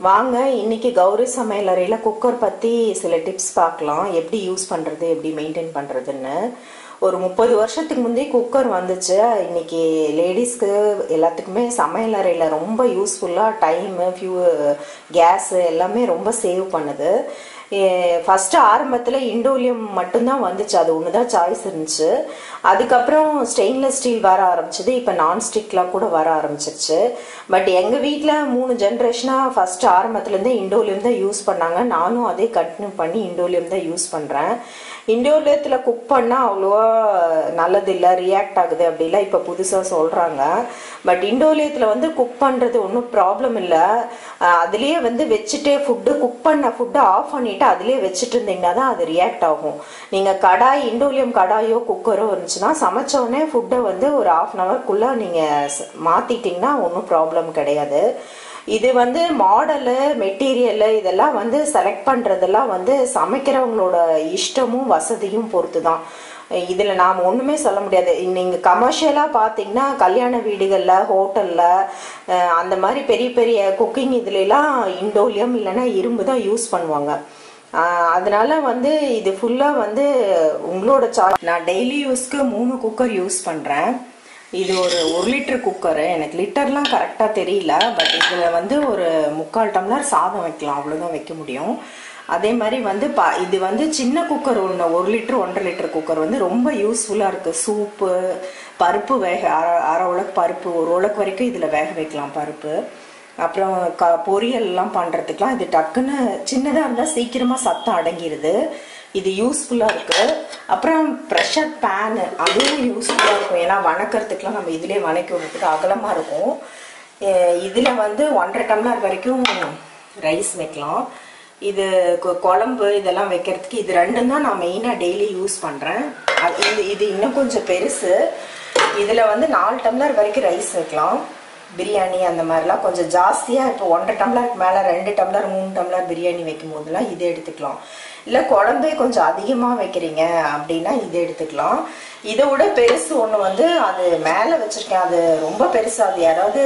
வாங்க இன்னைக்கு கௌரி சமையலறையில் குக்கர் பற்றி சில டிப்ஸ் பார்க்கலாம் எப்படி யூஸ் பண்ணுறது எப்படி மெயின்டைன் பண்ணுறதுன்னு ஒரு முப்பது வருஷத்துக்கு முந்தைய குக்கர் வந்துச்சு இன்னைக்கு லேடிஸ்க்கு எல்லாத்துக்குமே சமையலறையில் ரொம்ப யூஸ்ஃபுல்லாக டைமு ஃபியூ கேஸு எல்லாமே ரொம்ப சேவ் பண்ணுது ஃபஸ்ட்டு ஆரம்பத்தில் இண்டோலியம் மட்டும்தான் வந்துச்சு அது ஒன்று தான் சாய்ஸ் இருந்துச்சு அதுக்கப்புறம் ஸ்டெயின்லெஸ் ஸ்டீல் வர ஆரம்பிச்சது இப்போ நான்ஸ்டிக்லாம் கூட வர ஆரம்பிச்சிருச்சு பட் எங்கள் வீட்டில் மூணு ஜென்ரேஷனாக ஃபஸ்ட்டு ஆரம்பத்துலேருந்தே இண்டோலியம் தான் யூஸ் பண்ணாங்க நானும் அதே கண்டினியூ பண்ணி இண்டோலியம் தான் யூஸ் பண்ணுறேன் இண்டோலியத்தில் குக் பண்ணால் அவ்வளோவா நல்லதில்லை ரியாக்ட் ஆகுது அப்படிலாம் இப்போ புதுசாக சொல்கிறாங்க பட் இண்டோலியத்தில் வந்து குக் பண்ணுறது ஒன்றும் ப்ராப்ளம் இல்லை அதுலேயே வந்து வச்சுட்டே ஃபுட்டு குக் பண்ண ஃபுட்டை ஆஃப் பண்ணிவிட்டு அதுலேயே வச்சுட்டு இருந்தீங்கன்னா தான் அது ரியாக்ட் ஆகும் நீங்கள் கடாய் இண்டோலியம் கடாயோ குக்கரோ இருந்துச்சுன்னா சமைச்சோடனே ஃபுட்டை வந்து ஒரு ஆஃப் அன் ஹவர்க்குள்ளே நீங்கள் மாற்றிட்டிங்கன்னா ஒன்றும் ப்ராப்ளம் கிடையாது இது வந்து மாடலு மெட்டீரியலு இதெல்லாம் வந்து செலக்ட் பண்ணுறதெல்லாம் வந்து சமைக்கிறவங்களோட இஷ்டமும் வசதியும் பொறுத்து தான் இதில் நாம் ஒன்றுமே சொல்ல முடியாது நீங்கள் கமர்ஷியலாக பார்த்தீங்கன்னா கல்யாண வீடுகளில் ஹோட்டலில் அந்த மாதிரி பெரிய பெரிய குக்கிங் இதுலலாம் இண்டோலியம் இல்லைன்னா இரும்பு தான் யூஸ் பண்ணுவாங்க அதனால வந்து இது ஃபுல்லாக வந்து உங்களோட சா நான் டெய்லி யூஸ்க்கு மூணு குக்கர் யூஸ் பண்ணுறேன் இது ஒரு ஒரு லிட்டர் குக்கரு எனக்கு லிட்டர்லாம் கரெக்டாக தெரியல பட் இதில் வந்து ஒரு முக்கால் டம்ளர் சாதம் வைக்கலாம் அவ்வளோதான் வைக்க முடியும் அதே மாதிரி வந்து பா இது வந்து சின்ன குக்கர் ஒன்று ஒரு லிட்டர் ஒன்றரை லிட்டர் குக்கர் வந்து ரொம்ப யூஸ்ஃபுல்லாக இருக்குது சூப்பு பருப்பு வேக அரை அரை உலக்கு பருப்பு ஒரு உலக்கு வரைக்கும் இதில் வேக வைக்கலாம் பருப்பு அப்புறம் க பொரியல்லாம் பண்ணுறதுக்கெலாம் இது டக்குன்னு சின்னதாக இருந்தால் சீக்கிரமாக சத்தம் அடங்கிடுது இது யூஸ்ஃபுல்லாக இருக்குது அப்புறம் ப்ரெஷர் பேனு அதுவும் யூஸ்ஃபுல்லாக இருக்கும் ஏன்னா வணக்கிறதுக்கெலாம் நம்ம இதிலே வணக்கி விடுறதுக்கு அகலமாக இருக்கும் இதில் வந்து ஒன்றரை டம்ளர் வரைக்கும் ரைஸ் வைக்கலாம் இது குழம்பு இதெல்லாம் வைக்கிறதுக்கு இது ரெண்டும் தான் நான் மெயினாக டெய்லி யூஸ் பண்ணுறேன் இது இது இன்னும் கொஞ்சம் பெருசு இதில் வந்து நாலு டம்ளர் வரைக்கும் ரைஸ் வைக்கலாம் பிரியாணி அந்த மாதிரிலாம் கொஞ்சம் ஜாஸ்தியாக இப்போ ஒன்றரை டம்ளருக்கு மேலே ரெண்டு டம்ளர் மூணு டம்ளர் பிரியாணி வைக்கும் போதெல்லாம் இதை எடுத்துக்கலாம் இல்லை குழம்பே கொஞ்சம் அதிகமாக வைக்கிறீங்க அப்படின்னா இதை எடுத்துக்கலாம் இதை விட பெருசு ஒன்று வந்து அது மேலே வச்சுருக்கேன் அது ரொம்ப பெருசு அது யாராவது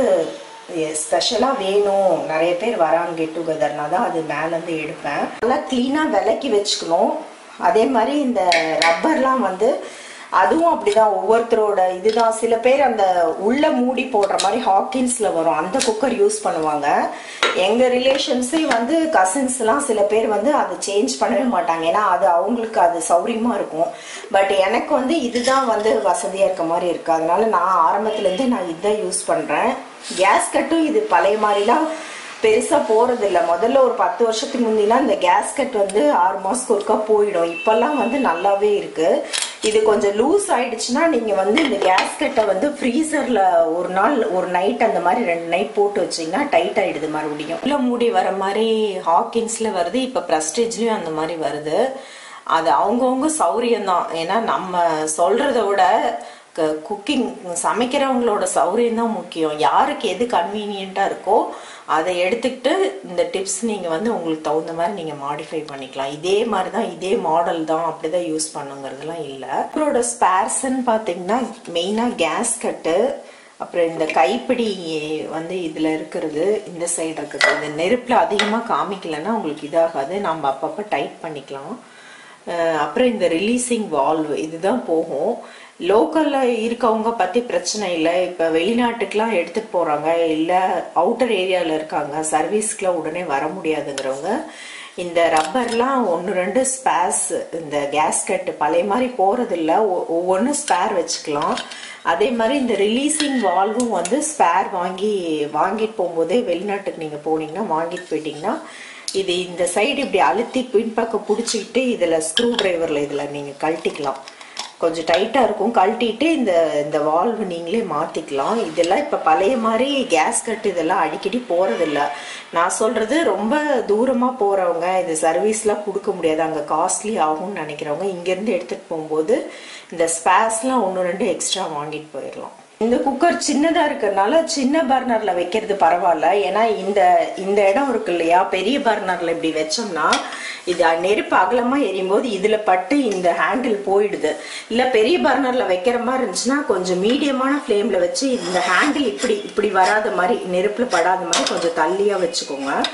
ஸ்பெஷலாக வேணும் நிறைய பேர் வராங்க கெட் டுகெதர்னா தான் அது மேலேருந்து எடுப்பேன் நல்லா க்ளீனாக விலக்கி வச்சுக்கணும் அதே மாதிரி இந்த ரப்பர்லாம் வந்து அதுவும் அப்படிதான் ஒவ்வொருத்தரோட இதுதான் சில பேர் அந்த உள்ள மூடி போடுற மாதிரி ஹாக்கின்ஸ்ல வரும் அந்த குக்கர் யூஸ் பண்ணுவாங்க எங்க ரிலேஷன்ஸே வந்து கசின்ஸ்லாம் சில பேர் வந்து அதை சேஞ்ச் பண்ணவே மாட்டாங்க ஏன்னா அது அவங்களுக்கு அது சௌரியமா இருக்கும் பட் எனக்கு வந்து இதுதான் வந்து வசதியா இருக்க மாதிரி இருக்கு அதனால நான் ஆரம்பத்துல இருந்தே நான் இதான் யூஸ் பண்றேன் கேஸ் கட்டும் இது பழைய மாதிரிலாம் பெருசா போறது இல்லை முதல்ல ஒரு பத்து வருஷத்துக்கு முந்திலாம் இந்த கேஸ் கட் வந்து ஆறு மாசத்துக்கு ஒருக்கா போயிடும் இப்பெல்லாம் வந்து நல்லாவே இருக்கு இது கொஞ்சம் லூஸ் ஆயிடுச்சுன்னா நீங்க வந்து இந்த கேஸ் கட்டை வந்து ஃப்ரீசர்ல ஒரு நாள் ஒரு நைட் அந்த மாதிரி ரெண்டு நைட் போட்டு வச்சீங்கன்னா டைட் ஆயிடுது மறுபடியும் உள்ள மூடி வர மாதிரி ஹாக்கின்ஸ்ல வருது இப்ப பிரஸ்டேஜ்லயும் அந்த மாதிரி வருது அது அவங்கவுங்க சௌரியம் தான் ஏன்னா நம்ம சொல்றத விட குக்கிங் சமைக்கிறவங்களோட சௌரியம் தான் முக்கியம் யாருக்கு எது கன்வீனியண்ட்டாக இருக்கோ அதை எடுத்துக்கிட்டு இந்த டிப்ஸ் நீங்கள் வந்து உங்களுக்கு தகுந்த மாதிரி நீங்கள் மாடிஃபை பண்ணிக்கலாம் இதே மாதிரி தான் இதே மாடல் தான் அப்படி தான் யூஸ் பண்ணுங்கிறதுலாம் இல்லை அப்புறோட ஸ்பேர்ஸ்ன்னு பார்த்தீங்கன்னா மெயினாக கேஸ் கட்டு அப்புறம் இந்த கைப்பிடி வந்து இதில் இருக்கிறது இந்த சைடு இருக்குது இந்த நெருப்பில் அதிகமாக காமிக்கலைன்னா உங்களுக்கு இதாகாது நம்ம அப்பப்போ டைட் பண்ணிக்கலாம் அப்புறம் இந்த ரிலீசிங் வால்வ் இதுதான் போகும் லோக்கலில் இருக்கவங்க பற்றி பிரச்சனை இல்லை இப்போ வெளிநாட்டுக்கெலாம் எடுத்துகிட்டு போகிறாங்க இல்லை அவுட்டர் ஏரியாவில் இருக்காங்க சர்வீஸ்க்குலாம் உடனே வர முடியாதுங்கிறவங்க இந்த ரப்பர்லாம் ஒன்று ரெண்டு ஸ்பேர்ஸ் இந்த கேஸ்கட் பழைய மாதிரி போகிறதில்ல ஒவ்வொன்றும் ஸ்பேர் வச்சுக்கலாம் அதே மாதிரி இந்த ரிலீசிங் வால்வும் வந்து ஸ்பேர் வாங்கி வாங்கிட்டு போகும்போதே வெளிநாட்டுக்கு நீங்கள் போனீங்கன்னா வாங்கிட்டு போயிட்டீங்கன்னா இது இந்த சைடு இப்படி அழுத்தி பின்பக்கம் பிடிச்சிக்கிட்டு இதில் ஸ்க்ரூ டிரைவரில் இதில் நீங்கள் கழட்டிக்கலாம் கொஞ்சம் டைட்டாக இருக்கும் கழட்டிட்டு இந்த இந்த வால்வு நீங்களே மாற்றிக்கலாம் இதெல்லாம் இப்போ பழைய மாதிரி கேஸ் கட் இதெல்லாம் அடிக்கடி போகிறதில்ல நான் சொல்கிறது ரொம்ப தூரமாக போகிறவங்க இது சர்வீஸ்லாம் கொடுக்க முடியாது அங்கே காஸ்ட்லி ஆகும்னு நினைக்கிறவங்க இங்கேருந்து எடுத்துகிட்டு போகும்போது இந்த ஸ்பேஸ்லாம் ஒன்று ரெண்டு எக்ஸ்ட்ரா வாங்கிட்டு போயிடலாம் இந்த குக்கர் சின்னதா இருக்கிறதுனால சின்ன பர்னர்ல வைக்கிறது பரவாயில்ல ஏன்னா இந்த இந்த இடம் இருக்கு இல்லையா பெரிய பர்னர்ல இப்படி வச்சோம்னா இது நெருப்பு அகலமா எரியும் போது இதுல பட்டு இந்த ஹேண்டில் போயிடுது இல்ல பெரிய பர்னர்ல வைக்கிற மாதிரி இருந்துச்சுன்னா கொஞ்சம் மீடியமான ஃப்ளேம்ல வச்சு இந்த ஹேண்டில் இப்படி இப்படி வராத மாதிரி நெருப்புல படாத மாதிரி கொஞ்சம் தள்ளியா வச்சுக்கோங்க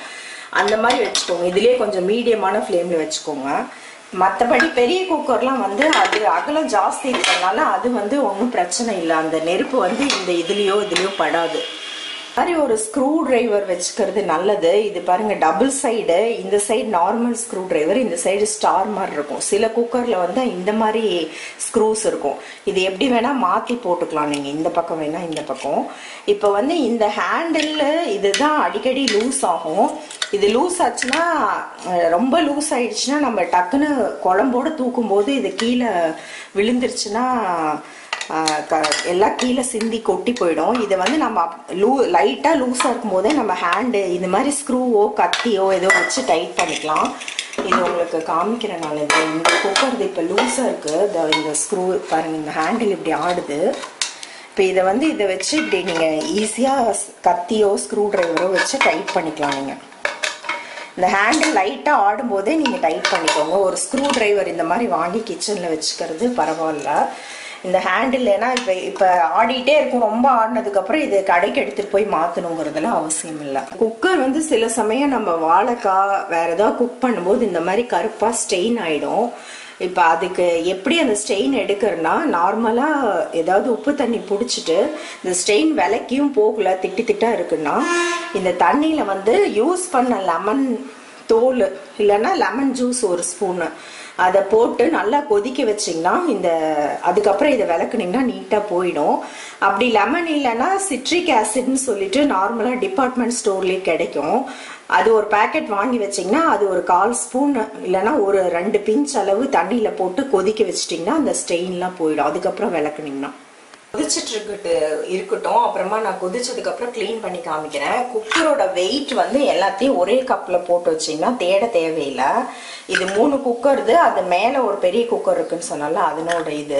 அந்த மாதிரி வச்சுக்கோங்க இதுலேயே கொஞ்சம் மீடியமான ஃப்ளேமில் வச்சுக்கோங்க மற்றபடி பெரிய குக்கர்லாம் வந்து அது அகலம் ஜாஸ்தி இருக்கிறதுனால அது வந்து ஒன்றும் பிரச்சனை இல்லை அந்த நெருப்பு வந்து இந்த இதுலேயோ இதுலேயோ படாது மாதிரி ஒரு ஸ்க்ரூ டிரைவர் வச்சுக்கிறது நல்லது இது பாருங்க டபுள் சைடு இந்த சைடு நார்மல் ஸ்க்ரூ டிரைவர் இந்த சைடு ஸ்டார் மாதிரி இருக்கும் சில குக்கர்ல வந்து இந்த மாதிரி ஸ்க்ரூஸ் இருக்கும் இது எப்படி வேணா மாத்தி போட்டுக்கலாம் நீங்க இந்த பக்கம் வேணா இந்த பக்கம் இப்போ வந்து இந்த ஹேண்டில் இதுதான் அடிக்கடி லூஸ் ஆகும் இது லூஸ் ஆச்சுன்னா அஹ், ரொம்ப லூஸ் ஆயிடுச்சுன்னா நம்ம டக்குன்னு குழம்போட தூக்கும் போது இது கீழே விழுந்துருச்சுன்னா ஆஹ் க- எல்லாம் கீழே சிந்தி கொட்டி போயிடும் இதை வந்து நம்ம அப்- லூ லைட்டாக லூஸாக இருக்கும் போதே நம்ம ஹேண்டு இந்த மாதிரி ஸ்க்ரூவோ கத்தியோ ஏதோ வச்சு டைட் பண்ணிக்கலாம் இது உங்களுக்கு காமிக்கிறேன் நான் இது இந்த குக்கர் இது இப்போ லூஸாக இருக்குது இந்த இந்த ஸ்க்ரூ பாருங்க இந்த ஹேண்டில் இப்படி ஆடுது இப்போ இதை வந்து இதை வச்சு இப்படி நீங்கள் ஈஸியாக கத்தியோ ஸ்க்ரூ டிரைவரோ வச்சு டைட் பண்ணிக்கலாம் நீங்கள் இந்த ஹேண்டில் லைட்டாக ஆடும்போதே நீங்கள் டைட் பண்ணிக்கோங்க ஒரு ஸ்க்ரூ டிரைவர் இந்த மாதிரி வாங்கி கிச்சனில் வச்சுக்கிறது பரவாயில்ல இந்த ஹேண்டில் ஏன்னா இப்போ இப்போ ஆடிட்டே இருக்கும் ரொம்ப ஆடினதுக்கப்புறம் இது கடைக்கு எடுத்துகிட்டு போய் மாற்றணுங்கிறதுலாம் அவசியம் இல்லை குக்கர் வந்து சில சமயம் நம்ம வாழைக்காய் வேற ஏதாவது குக் பண்ணும்போது இந்த மாதிரி கருப்பாக ஸ்டெயின் ஆகிடும் இப்போ அதுக்கு எப்படி அந்த ஸ்டெயின் எடுக்கிறனா நார்மலாக ஏதாவது உப்பு தண்ணி பிடிச்சிட்டு இந்த ஸ்டெயின் விலைக்கியும் போகல திட்டி திட்டா இருக்குன்னா இந்த தண்ணியில் வந்து யூஸ் பண்ண லெமன் தோல் இல்லைன்னா லெமன் ஜூஸ் ஒரு ஸ்பூனு அதை போட்டு நல்லா கொதிக்க வச்சிங்கன்னா இந்த அதுக்கப்புறம் இதை விளக்குனீங்கன்னா நீட்டாக போயிடும் அப்படி லெமன் இல்லைன்னா சிட்ரிக் ஆசிட்னு சொல்லிட்டு நார்மலாக டிபார்ட்மெண்ட் ஸ்டோர்லேயே கிடைக்கும் அது ஒரு பேக்கெட் வாங்கி வச்சிங்கன்னா அது ஒரு கால் ஸ்பூன் இல்லைன்னா ஒரு ரெண்டு பிஞ்ச் அளவு தண்ணியில் போட்டு கொதிக்க வச்சிட்டிங்கன்னா அந்த ஸ்டெயின்லாம் போயிடும் அதுக்கப்புறம் விளக்குனீங்கன்னா கொதிச்சிட்டு இருக்கட்டு இருக்கட்டும் அப்புறமா நான் கொதிச்சதுக்கு அப்புறம் க்ளீன் பண்ணி காமிக்கிறேன் குக்கரோட வெயிட் வந்து எல்லாத்தையும் ஒரே கப்பில் போட்டு வச்சிங்கன்னா தேட தேவையில்லை இது மூணு குக்கருது அது மேலே ஒரு பெரிய குக்கர் இருக்குன்னு சொன்னால அதனோட இது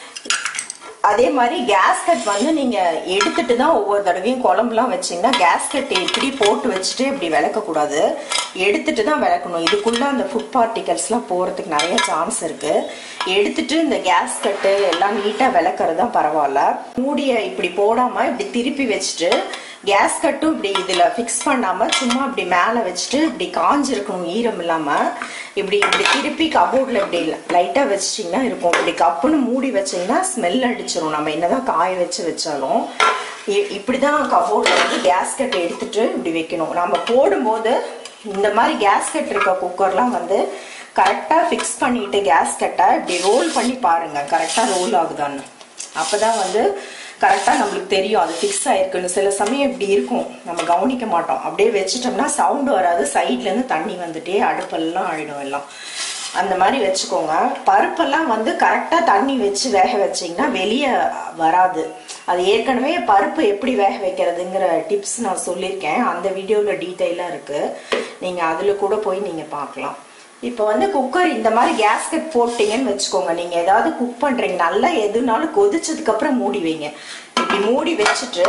அதே மாதிரி கேஸ்கட் வந்து நீங்க எடுத்துட்டு தான் ஒவ்வொரு தடவையும் குழம்புலாம் வச்சீங்கன்னா கேஸ்கட் இப்படி போட்டு வச்சுட்டு இப்படி விளக்கக்கூடாது எடுத்துட்டு தான் விளக்கணும் இதுக்குள்ள அந்த ஃபுட் பார்ட்டிகல்ஸ்லாம் போறதுக்கு நிறைய சான்ஸ் இருக்கு எடுத்துட்டு இந்த கேஸ்கட்டு எல்லாம் நீட்டா விளக்குறது தான் பரவாயில்ல மூடிய இப்படி போடாம இப்படி திருப்பி வச்சுட்டு கேஸ் கட்டும் இப்படி இதுல ஃபிக்ஸ் பண்ணாம சும்மா இப்படி மேல வச்சுட்டு இப்படி காஞ்சிருக்கணும் ஈரம் இல்லாம இப்படி இப்படி திருப்பி கபோர்ட்ல இப்படி லைட்டா வச்சிட்டிங்கன்னா இருக்கும் இப்படி கப்புன்னு மூடி வச்சீங்கன்னா ஸ்மெல் அடிச்சிரும் நம்ம என்னதான் காய வச்சு வச்சாலும் இ- இப்படிதான் கபோர்ட்ல வந்து கேஸ்கட் எடுத்துட்டு இப்படி வைக்கணும் நம்ம போடும்போது இந்த மாதிரி கேஸ்கட் இருக்க குக்கர்லாம் வந்து கரெக்டா ஃபிக்ஸ் பண்ணிட்டு கேஸ்கட்டை இப்படி ரோல் பண்ணி பாருங்க கரெக்டா ரோல் ஆகுதான்னு அப்பதான் வந்து கரெக்டாக நம்மளுக்கு தெரியும் அது ஃபிக்ஸ் ஆயிருக்குன்னு சில சமயம் இப்படி இருக்கும் நம்ம கவனிக்க மாட்டோம் அப்படியே வச்சிட்டோம்னா சவுண்ட் வராது சைட்லேருந்து தண்ணி வந்துட்டே அடுப்பெல்லாம் ஆயிடும் எல்லாம் அந்த மாதிரி வச்சுக்கோங்க பருப்பெல்லாம் வந்து கரெக்டாக தண்ணி வச்சு வேக வச்சிங்கன்னா வெளியே வராது அது ஏற்கனவே பருப்பு எப்படி வேக வைக்கிறதுங்கிற டிப்ஸ் நான் சொல்லியிருக்கேன் அந்த வீடியோவில் டீட்டெயிலாக இருக்குது நீங்கள் அதில் கூட போய் நீங்கள் பார்க்கலாம் இப்போ வந்து குக்கர் இந்த மாதிரி கேஸ்கட் போட்டீங்கன்னு வச்சுக்கோங்க நீங்க ஏதாவது குக் பண்றீங்க நல்லா எதுனாலும் கொதிச்சதுக்கு அப்புறம் மூடி வைங்க இப்படி மூடி வச்சுட்டு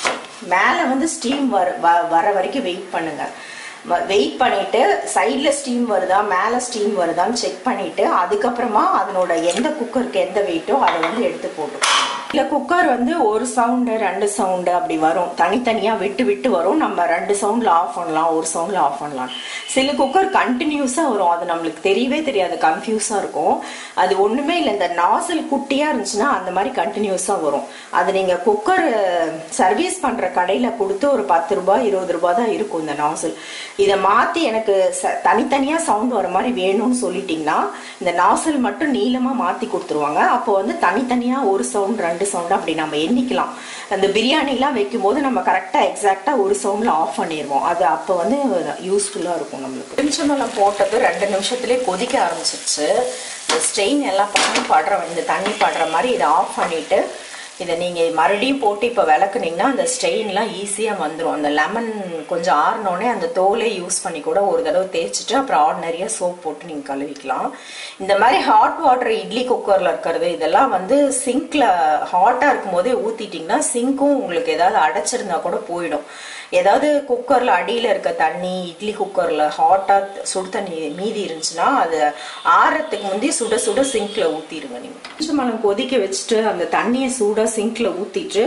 மேலே வந்து ஸ்டீம் வர வ- வர வரைக்கும் வெயிட் பண்ணுங்க வெயிட் பண்ணிட்டு சைடில் ஸ்டீம் வருதா மேலே ஸ்டீம் வருதான்னு செக் பண்ணிட்டு அதுக்கப்புறமா அதனோட எந்த குக்கருக்கு எந்த வெயிட்டோ அதை வந்து எடுத்து போட்டுக்கோங்க இல்லை குக்கர் வந்து ஒரு சவுண்டு ரெண்டு சவுண்டு அப்படி வரும் தனித்தனியாக விட்டு விட்டு வரும் நம்ம ரெண்டு சவுண்டில் ஆஃப் பண்ணலாம் ஒரு சவுண்டில் ஆஃப் பண்ணலாம் சில குக்கர் கண்டினியூஸாக வரும் அது நம்மளுக்கு தெரியவே தெரியாது கன்ஃபியூஸாக இருக்கும் அது ஒன்றுமே இல்லை இந்த நாசல் குட்டியாக இருந்துச்சுன்னா அந்த மாதிரி கண்டினியூஸாக வரும் அது நீங்கள் குக்கர் சர்வீஸ் பண்ணுற கடையில் கொடுத்து ஒரு பத்து ரூபாய் இருபது ரூபாய் தான் இருக்கும் இந்த நாசல் இதை மாற்றி எனக்கு ச- தனித்தனியாக சவுண்ட் வர மாதிரி வேணும்னு சொல்லிட்டீங்கன்னா இந்த நாசல் மட்டும் நீளமாக மாற்றி கொடுத்துருவாங்க அப்போ வந்து தனித்தனியாக ஒரு சவுண்ட் ரெண்டு சவுண்ட் அப்படி நம்ம எண்ணிக்கலாம் அந்த பிரியாணிலாம் வைக்கும்போது நம்ம கரெக்டாக எக்ஸாக்டாக ஒரு சவுண்டில் ஆஃப் பண்ணிடுவோம் அது அப்போ வந்து யூஸ்ஃபுல்லாக இருக்கும் நம்மளுக்கு நிமிஷமெல்லாம் போட்டது ரெண்டு நிமிஷத்துலேயே கொதிக்க ஆரம்பிச்சிருச்சு இந்த ஸ்ட்ரெயின் எல்லாம் பண்ணி படுற இந்த தண்ணி படுற மாதிரி இதை ஆஃப் பண்ணிட்டு இதை நீங்கள் மறுபடியும் போட்டு இப்போ விளக்குனீங்கன்னா அந்த ஸ்ட்ரெயின்லாம் ஈஸியாக வந்துடும் அந்த லெமன் கொஞ்சம் ஆறினோடனே அந்த தோலை யூஸ் பண்ணி கூட ஒரு தடவை தேய்ச்சிட்டு அப்புறம் ஆர்டினரியாக சோப் போட்டு நீங்கள் கழுவிக்கலாம் இந்த மாதிரி ஹாட் வாட்டர் இட்லி குக்கரில் இருக்கிறது இதெல்லாம் வந்து சிங்க்ல ஹாட்டாக இருக்கும் போதே ஊற்றிட்டிங்கன்னா சிங்க்கும் உங்களுக்கு ஏதாவது அடைச்சிருந்தா கூட போயிடும் ஏதாவது குக்கரில் அடியில் இருக்க தண்ணி இட்லி குக்கரில் ஹாட்டாக சுடு தண்ணி மீதி இருந்துச்சுன்னா அது ஆறத்துக்கு முந்தி சுட சுட சிங்க்ல ஊற்றிடுங்க நீங்கள் கொஞ்சம் மனம் கொதிக்க வச்சுட்டு அந்த தண்ணியை சூடாக சிங்க்ல ஊற்றிட்டு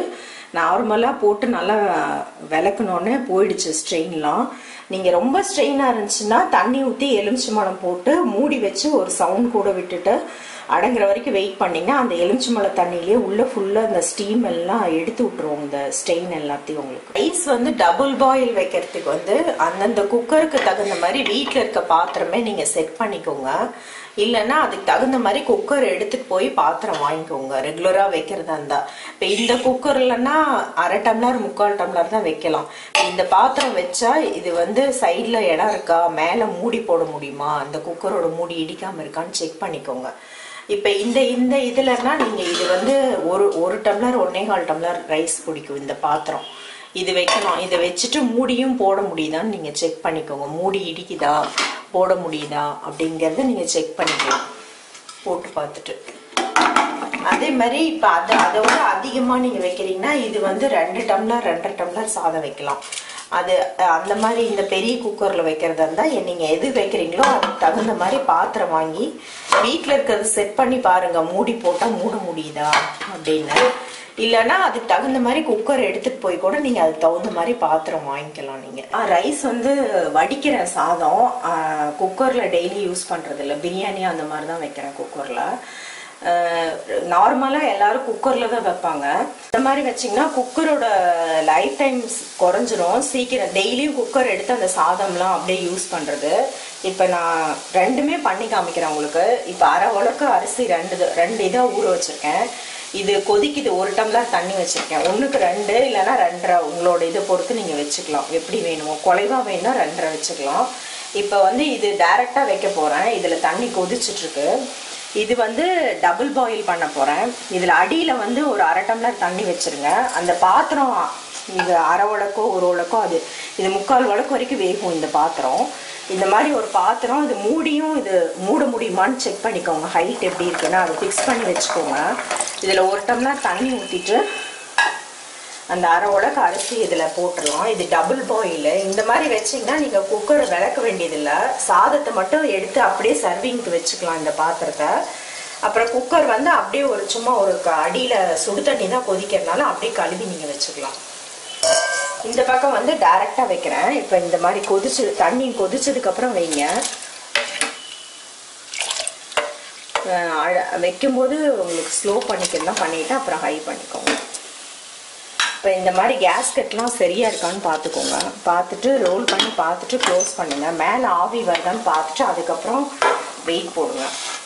நார்மலாக போட்டு நல்லா விளக்குனோடனே போயிடுச்சு ஸ்ட்ரெயின்லாம் நீங்கள் ரொம்ப ஸ்ட்ரெயினாக இருந்துச்சுன்னா தண்ணி ஊற்றி எலுமிச்சம்பழம் போட்டு மூடி வச்சு ஒரு சவுண்ட் கூட விட்டுட்டு அடங்குற வரைக்கும் வெயிட் பண்ணிங்கன்னா அந்த எலுமிச்சம்பழ தண்ணியிலேயே உள்ள ஃபுல்லாக இந்த ஸ்டீம் எல்லாம் எடுத்து விட்டுருவோம் இந்த ஸ்டெயின் எல்லாத்தையும் உங்களுக்கு ரைஸ் வந்து டபுள் பாயில் வைக்கிறதுக்கு வந்து அந்தந்த குக்கருக்கு தகுந்த மாதிரி வீட்டில் இருக்க பாத்திரமே நீங்கள் செட் பண்ணிக்கோங்க இல்லைன்னா அதுக்கு தகுந்த மாதிரி குக்கர் எடுத்துட்டு போய் பாத்திரம் வாங்கிக்கோங்க ரெகுலரா வைக்கிறதா இருந்தா இப்போ இந்த குக்கர்லன்னா அரை டம்ளர் முக்கால் டம்ளர் தான் வைக்கலாம் இந்த பாத்திரம் வச்சா இது வந்து சைட்ல இடம் இருக்கா மேல மூடி போட முடியுமா அந்த குக்கரோட மூடி இடிக்காம இருக்கான்னு செக் பண்ணிக்கோங்க இப்போ இந்த இந்த இதுலன்னா நீங்க இது வந்து ஒரு ஒரு டம்ளர் ஒன்னே கால் டம்ளர் ரைஸ் பிடிக்கும் இந்த பாத்திரம் இது வைக்கணும் இதை வச்சுட்டு மூடியும் போட முடியுதான்னு நீங்கள் செக் பண்ணிக்கோங்க மூடி இடிக்குதா போட முடியுதா அப்படிங்கிறத நீங்கள் செக் பண்ணிக்கலாம் போட்டு பார்த்துட்டு அதே மாதிரி இப்போ அதை அதை விட அதிகமாக நீங்கள் வைக்கிறீங்கன்னா இது வந்து ரெண்டு டம்ளர் ரெண்டரை டம்ளர் சாதம் வைக்கலாம் அது அஹ், அந்த மாதிரி இந்த பெரிய குக்கரில் வைக்கிறதா இருந்தால் நீங்கள் எது வைக்கிறீங்களோ அதுக்கு தகுந்த மாதிரி பாத்திரம் வாங்கி வீட்டில் இருக்கிறது செட் பண்ணி பாருங்க மூடி போட்டால் மூட முடியுதா அப்படின்னு இல்லைன்னா அதுக்கு தகுந்த மாதிரி குக்கர் எடுத்துட்டு போய் கூட நீங்க அதுக்கு தகுந்த மாதிரி பாத்திரம் வாங்கிக்கலாம் நீங்க ரைஸ் வந்து வடிக்கிற சாதம் குக்கர்ல டெய்லி யூஸ் பண்றது இல்ல பிரியாணி அந்த மாதிரி தான் வைக்கிறேன் குக்கர்ல நார்மலாக எல்லாரும் குக்கரில் தான் வைப்பாங்க இந்த மாதிரி வச்சிங்கன்னா குக்கரோட லைஃப் டைம் குறைஞ்சிரும் சீக்கிரம் டெய்லியும் குக்கர் எடுத்து அந்த சாதம்லாம் அப்படியே யூஸ் பண்ணுறது இப்போ நான் ரெண்டுமே பண்ணி காமிக்கிறேன் உங்களுக்கு இப்போ அரை உலக்கு அரிசி ரெண்டு இது- ரெண்டு இதாக ஊற வச்சுருக்கேன் இது கொதிக்குது ஒரு டம்ளர் தண்ணி வச்சுருக்கேன் ஒன்றுக்கு ரெண்டு இல்லைன்னா ரெண்டரை உங்களோட இதை பொறுத்து நீங்கள் வச்சுக்கலாம் எப்படி வேணுமோ குறைவாக வேணும்னா ரெண்டரை வச்சுக்கலாம் இப்போ வந்து இது டைரெக்டாக வைக்க போகிறேன் இதில் தண்ணி கொதிச்சிட்ருக்கு இது வந்து டபுள் பாயில் பண்ண போகிறேன் இதில் அடியில் வந்து ஒரு அரை டம்ளர் தண்ணி வச்சுருங்க அந்த பாத்திரம் இது அரை உலக்கோ ஒரு உலக்கோ அது இது முக்கால் உலக்கு வரைக்கும் வேகும் இந்த பாத்திரம் இந்த மாதிரி ஒரு பாத்திரம் இது மூடியும் இது மூட முடியுமான்னு செக் பண்ணிக்கோங்க ஹைட் எப்படி இருக்குன்னு அதை ஃபிக்ஸ் பண்ணி வச்சுக்கோங்க இதில் ஒரு டம்ளர் தண்ணி ஊற்றிட்டு அந்த அரை உலக்கு அரிசி இதில் போட்டுடலாம் இது டபுள் பாயில் இந்த மாதிரி வச்சிங்கன்னா நீங்கள் குக்கரை விளக்க வேண்டியதில்லை சாதத்தை மட்டும் எடுத்து அப்படியே சர்விங்க்கு வச்சுக்கலாம் இந்த பாத்திரத்தை அப்புறம் குக்கர் வந்து அப்படியே ஒரு சும்மா ஒரு அடியில் சுடு தண்ணி தான் கொதிக்கிறதுனால அப்படியே கழுவி நீங்கள் வச்சுக்கலாம் இந்த பக்கம் வந்து டைரெக்டாக வைக்கிறேன் இப்போ இந்த மாதிரி கொதிச்சு தண்ணி கொதிச்சதுக்கப்புறம் வைங்க அஹ் அழ- வைக்கும்போது உங்களுக்கு ஸ்லோ பண்ணிக்கலாம் பண்ணிவிட்டு அப்புறம் ஹை பண்ணிக்கோங்க இப்போ இந்த மாதிரி கேஸ்கெட்லாம் சரியா இருக்கான்னு பார்த்துக்கோங்க பார்த்துட்டு ரோல் பண்ணி பார்த்துட்டு க்ளோஸ் பண்ணுங்க மேலே ஆவி வருதான்னு பார்த்துட்டு அதுக்கப்புறம் வெயிட் போடுங்க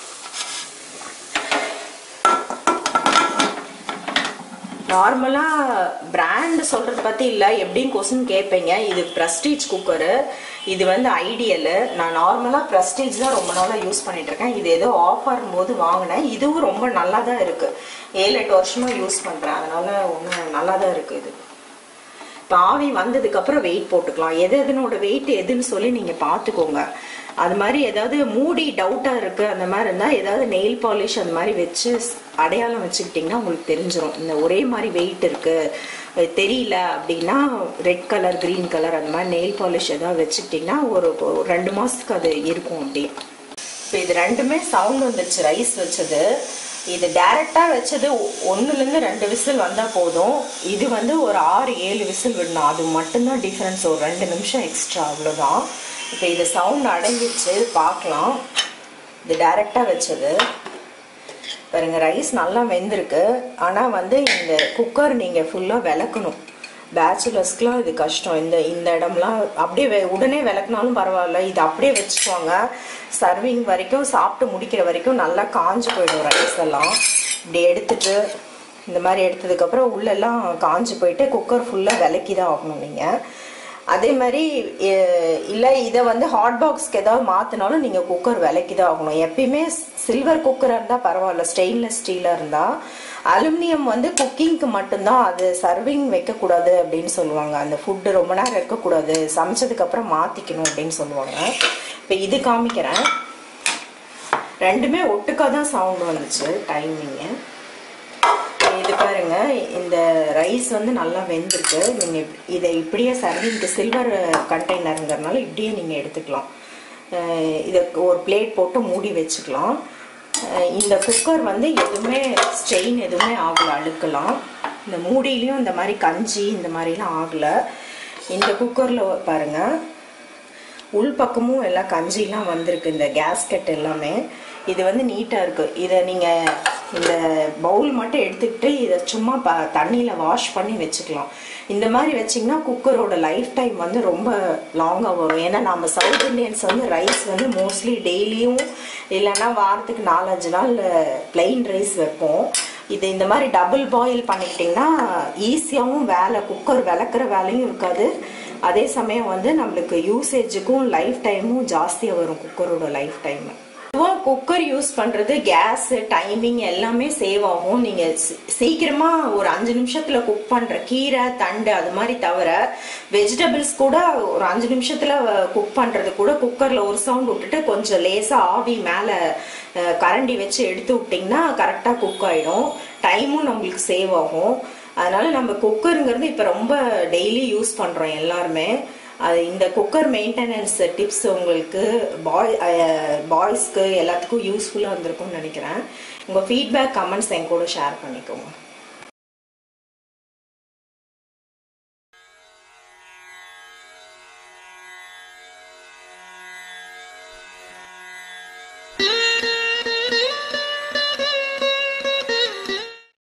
நார்மலாக பிராண்ட் சொல்கிறது பற்றி இல்லை எப்படின்னு கொஸ்டின் கேட்பீங்க இது ப்ரெஸ்டீஜ் குக்கரு இது வந்து ஐடியலு நான் நார்மலாக ப்ரெஸ்டீஜ் தான் ரொம்ப நாளாக யூஸ் பண்ணிட்டு இருக்கேன் இது ஏதோ ஆஃபர் போது வாங்கினேன் இதுவும் ரொம்ப நல்லா தான் இருக்குது ஏழு எட்டு வருஷமாக யூஸ் பண்ணுறேன் அதனால ஒன்றும் நல்லா தான் இருக்குது இது இப்போ ஆவி வந்ததுக்கப்புறம் வெயிட் போட்டுக்கலாம் எது எதனோட வெயிட் எதுன்னு சொல்லி நீங்கள் பார்த்துக்கோங்க அது மாதிரி ஏதாவது மூடி டவுட்டாக இருக்குது அந்த மாதிரி இருந்தால் ஏதாவது நெயில் பாலிஷ் அந்த மாதிரி வச்சு ஸ்- அடையாளம் வச்சுக்கிட்டிங்கன்னா உங்களுக்கு தெரிஞ்சிரும் இந்த ஒரே மாதிரி வெயிட் இருக்குது தெரியல அப்படின்னா ரெட் கலர் க்ரீன் கலர் அந்த மாதிரி நெயில் பாலிஷ் ஏதாவது வச்சுக்கிட்டிங்கன்னா ஒரு ஒரு ரெண்டு மாதத்துக்கு அது இருக்கும் அப்படியே இப்போ இது ரெண்டுமே சவுண்ட் வந்துச்சு ரைஸ் வச்சது இது டைரெக்டாக வச்சது ஒன்றுலேருந்து ரெண்டு விசில் வந்தால் போதும் இது வந்து ஒரு ஆறு ஏழு விசில் விடணும் அது மட்டும்தான் டிஃப்ரென்ஸ் ஒரு ரெண்டு நிமிஷம் எக்ஸ்ட்ரா அவ்வளோதான் இப்போ இது சவுண்ட் அடங்கிடுச்சு பார்க்கலாம் இது டைரெக்டாக வச்சது பாருங்க ரைஸ் நல்லா வெந்திருக்கு ஆனால் வந்து இந்த குக்கர் நீங்கள் ஃபுல்லாக விளக்கணும் பேச்சுலர்ஸ்க்குலாம் இது கஷ்டம் இந்த இந்த இடம்லாம் அப்படியே வெ- உடனே விளக்குனாலும் பரவாயில்ல இது அப்படியே வச்சுக்குவாங்க சர்விங் வரைக்கும் சாப்பிட்டு முடிக்கிற வரைக்கும் நல்லா காஞ்சு போயிடும் ரைஸ் எல்லாம் இப்படி எடுத்துட்டு இந்த மாதிரி எடுத்ததுக்கப்புறம் உள்ளெல்லாம் காஞ்சு போயிட்டு குக்கர் ஃபுல்லாக விளக்கி தான் ஆகணும் நீங்கள் அதே மாதிரி எ- இல்லை இதை வந்து ஹாட் பாக்ஸ்க்கு ஏதாவது மாற்றினாலும் நீங்கள் குக்கர் விலைக்கு தான் ஆகணும் எப்பயுமே சில்வர் குக்கராக இருந்தால் பரவாயில்ல ஸ்டெயின்லெஸ் ஸ்டீலாக இருந்தால் அலுமினியம் வந்து குக்கிங்க்கு மட்டும்தான் அது சர்விங் வைக்கக்கூடாது அப்படின்னு சொல்லுவாங்க அந்த ஃபுட்டு ரொம்ப நேரம் இருக்கக்கூடாது சமைச்சதுக்கப்புறம் மாற்றிக்கணும் அப்படின்னு சொல்லுவாங்க இப்போ இது காமிக்கிறேன் ரெண்டுமே ஒட்டுக்கா தான் சவுண்ட் வந்துச்சு டைமிங்கு இது பாருங்க இந்த ரைஸ் வந்து நல்லா வெந்திருக்கு நீங்க இப்- இதை இப்படியே சர்விங்க்கு சில்வர் கண்டெய்னருங்கிறனால இப்படியே நீங்க எடுத்துக்கலாம் அஹ் இதை ஒரு பிளேட் போட்டு மூடி வச்சுக்கலாம் அஹ் இந்த குக்கர் வந்து எதுவுமே ஸ்ட்ரெயின் எதுவுமே ஆகல அழுக்கலாம் இந்த மூடியிலையும் இந்த மாதிரி கஞ்சி இந்த மாதிரிலாம் ஆகலை இந்த குக்கரில் பாருங்கள் உள் பக்கமும் எல்லாம் கஞ்சிலாம் வந்திருக்கு இந்த கேஸ்கெட் எல்லாமே இது வந்து நீட்டாக இருக்குது இதை நீங்கள் இந்த பவுல் மட்டும் எடுத்துக்கிட்டு இதை சும்மா ப தண்ணியில் வாஷ் பண்ணி வச்சுக்கலாம் இந்த மாதிரி வச்சிங்கன்னா குக்கரோட லைஃப் டைம் வந்து ரொம்ப லாங்காக வரும் ஏன்னா நம்ம சவுத் இண்டியன்ஸ் வந்து ரைஸ் வந்து மோஸ்ட்லி டெய்லியும் இல்லைன்னா வாரத்துக்கு நாலஞ்சு நாள் பிளெயின் ரைஸ் வைப்போம் இது இந்த மாதிரி டபுள் பாயில் பண்ணிக்கிட்டிங்கன்னா ஈஸியாகவும் வேலை குக்கர் விளக்குற வேலையும் இருக்காது அதே சமயம் வந்து நம்மளுக்கு யூசேஜுக்கும் லைஃப் டைமும் ஜாஸ்தியாக வரும் குக்கரோட லைஃப் டைம் பொதுவாக குக்கர் யூஸ் பண்ணுறது கேஸ் டைமிங் எல்லாமே சேவ் ஆகும் நீங்கள் சீக்கிரமாக ஒரு அஞ்சு நிமிஷத்தில் குக் பண்ணுற கீரை தண்டு அது மாதிரி தவிர வெஜிடபிள்ஸ் கூட ஒரு அஞ்சு நிமிஷத்தில் குக் பண்ணுறது கூட குக்கரில் ஒரு சவுண்ட் விட்டுட்டு கொஞ்சம் லேசாக ஆவி மேலே கரண்டி வச்சு எடுத்து விட்டிங்கன்னா கரெக்டாக குக் ஆகிடும் டைமும் நம்மளுக்கு சேவ் ஆகும் அதனால நம்ம குக்கருங்கிறது இப்போ ரொம்ப டெய்லி யூஸ் பண்ணுறோம் எல்லாருமே அது இந்த குக்கர் மெயின்டெனன்ஸ் டிப்ஸ் உங்களுக்கு பாய் பாய்ஸ்க்கு எல்லாத்துக்கும் யூஸ்ஃபுல்லாக இருந்திருக்கும்னு நினைக்கிறேன் உங்கள் ஃபீட்பேக் கமெண்ட்ஸ் என் கூட ஷேர் பண்ணிக்கோங்க